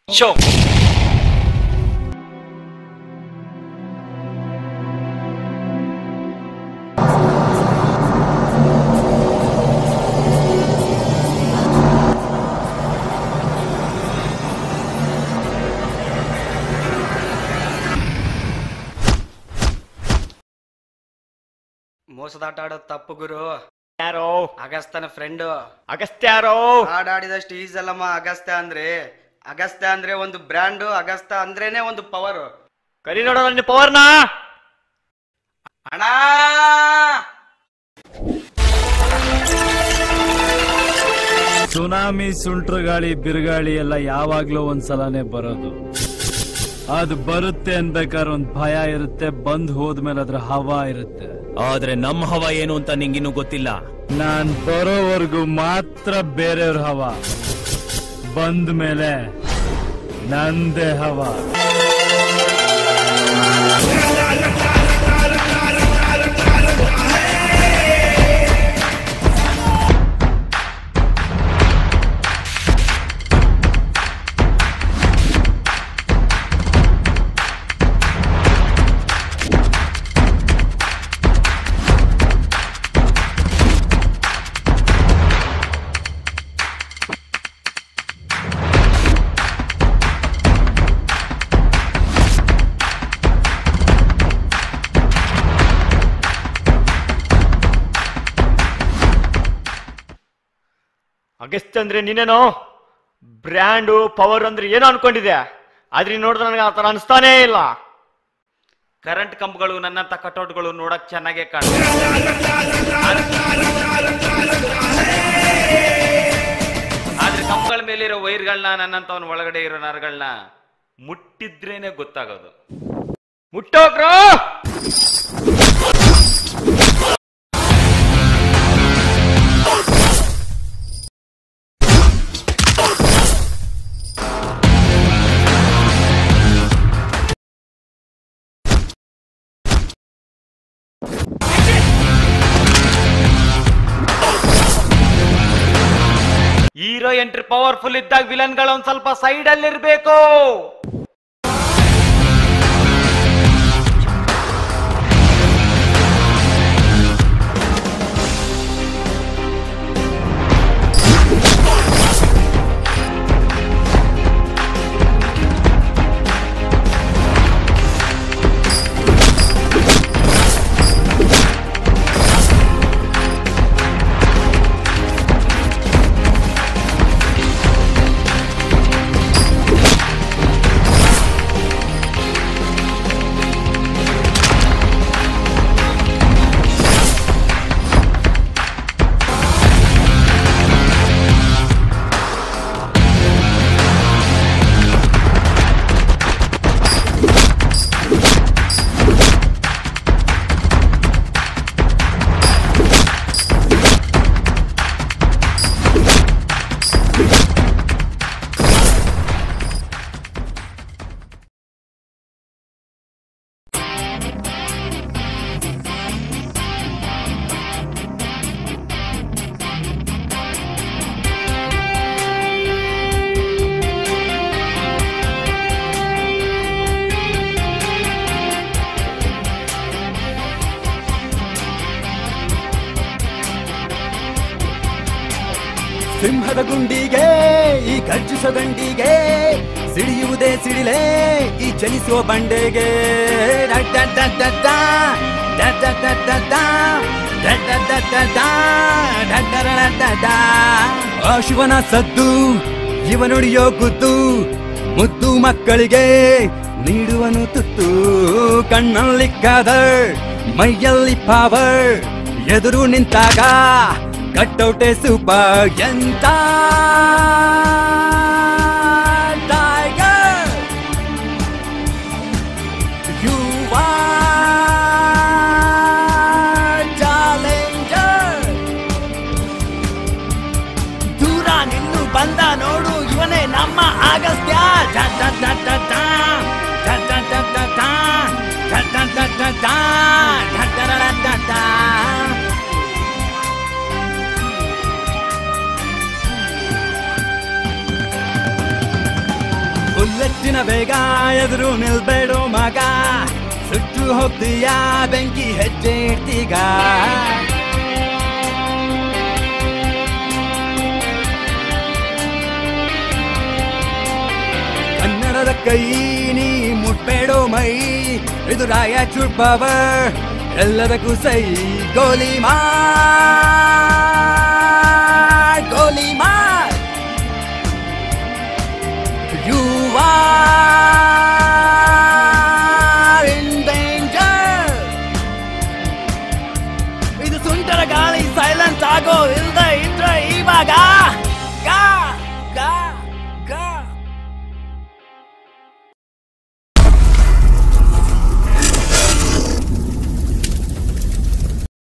Show ಮೋಸದಾಟ ಆಡೋದು ತಪ್ಪು ಗುರು ಯಾರೋ ಅಗಸ್ತನ ಫ್ರೆಂಡ್ ಅಗಸ್ತ್ಯಾರೋ ಹಾಡಾಡಿದಷ್ಟು ಈಸ್ ಅಲ್ಲಮ್ಮ ಅಗಸ್ತ್ಯ ಅಂದ್ರೆ ಅಗಸ್ತ್ಯ ಅಂದ್ರೆ ಒಂದು ಬ್ರ್ಯಾಂಡ್ ಅಗಸ್ತ ಅಂದ್ರೇನೆ ಒಂದು ಪವರ್ ಕರಿ ನೋಡೋ ನನ್ನ ಪವರ್ನ ಅಣ್ಣ ಸುನಾಮಿ ಸುಂಟ್ರು ಗಾಳಿ ಬಿರುಗಾಳಿ ಎಲ್ಲ ಯಾವಾಗ್ಲೂ ಒಂದ್ಸಲನೇ ಬರೋದು ಅದು ಬರುತ್ತೆ ಅನ್ಬೇಕಾದ್ರೆ ಒಂದ್ ಭಯ ಇರುತ್ತೆ ಬಂದ್ ಹೋದ್ಮೇಲೆ ಅದ್ರ ಹವಾ ಇರುತ್ತೆ ಆದ್ರೆ ನಮ್ಮ ಹವ ಏನು ಅಂತ ನಿಂಗಿನ್ನೂ ಗೊತ್ತಿಲ್ಲ ನಾನ್ ಬರೋವರೆಗೂ ಮಾತ್ರ ಬೇರೆಯವ್ರ ಹವಾ ಬಂದ ಮೇಲೆ ನಂದೇ ಹವಾ ಅಗಸ್ತ್ಯ ಅಂದ್ರೆ ನೀನೇನೋ ಬ್ರ್ಯಾಂಡು ಪವರ್ ಅಂದ್ರೆ ಏನೋ ಅನ್ಕೊಂಡಿದ್ಯಾ ಆದ್ರೆ ನೀನ್ ನೋಡಿದ್ರೆ ನನಗೆ ಆ ಥರ ಅನಿಸ್ತಾನೇ ಇಲ್ಲ ಕರೆಂಟ್ ಕಂಬಗಳು ನನ್ನಂತ ಕಟೌಟ್ಗಳು ನೋಡಕ್ ಚೆನ್ನಾಗೇ ಕಾಣುತ್ತೆ ಆದ್ರೆ ಕಂಬಗಳ ಮೇಲಿರೋ ವೈರ್ಗಳನ್ನ ನನ್ನಂತವನ್ ಒಳಗಡೆ ಇರೋ ನರಗಳನ್ನ ಮುಟ್ಟಿದ್ರೇನೆ ಗೊತ್ತಾಗೋದು ಮುಟ್ಟೋಕ್ರೋ ಹೀರೋ ಎಂಟ್ರಿ ಪವರ್ಫುಲ್ ಇದ್ದಾಗ ವಿಲನ್ಗಳು ಒಂದ್ ಸ್ವಲ್ಪ ಸೈಡ್ ಅಲ್ಲಿ ಇರ್ಬೇಕು ಸಿಂಹದ ಗುಂಡಿಗೆ ಈ ಗರ್ಜಿಸೋ ದಂಡಿಗೆ ಸಿಡಿಯುವುದೇ ಸಿಡಿಲೇ ಈ ಚಲಿಸುವ ಬಂಡೆಗೆ ಡ ಡ ಡ ಡ ಡ, ಡ ಡ ಡ ಡ ಡ, ಡ ಡ ಡ ಡ ಡ, ಡ ಡ ಡ ಡ ಡ. ಆ ಶಿವನ ಸದ್ದು ಇವನುಡಿಯೋ ಗುದ್ದು ಮುದ್ದು ಮಕ್ಕಳಿಗೆ ನೀಡುವನು ತುತ್ತು ಕಣ್ಣಲ್ಲಿ ಕಾದರ್ ಮೈಯಲ್ಲಿ ಪಾವರ್ ಎದುರು ನಿಂತಾಗ ಕಟ್ಟೌಟೆ ಸೂಪರ್ ಎಂತ ಟೈಗರ್ ಯು ಚಾಲೆಂಜರ್ ದೂರ ನಿನ್ನು ಬಂದ ನೋಡು ಇವನೇ ನಮ್ಮ ಆಗಸ್ತ್ಯ ಟ ಟ ಟ ಟ ಟ, ಟ ಟ ಟ ಟ ಟ, ಟ ಟ ಟ ಟ ಟ, ಟ ಟ ರ ರ ಟ ಟ. ಬೇಗ ಎದುರು ನಿಲ್ಬೇಡೋ ಮಗ ಸುಟ್ಟು ಹೋಗ್ತೀಯ ಬೆಂಕಿ ಹೆಜ್ಜೆ ಇಡ್ತೀಗ ಕನ್ನಡದ ಕೈ ನೀ ಮುಟ್ಬೇಡೋ ಮೈ ಇದು ರಾಯಚೂರ್ ಪವರ್ ಎಲ್ಲದಕ್ಕೂ ಸೈ ಗೋಲಿ ಮಾ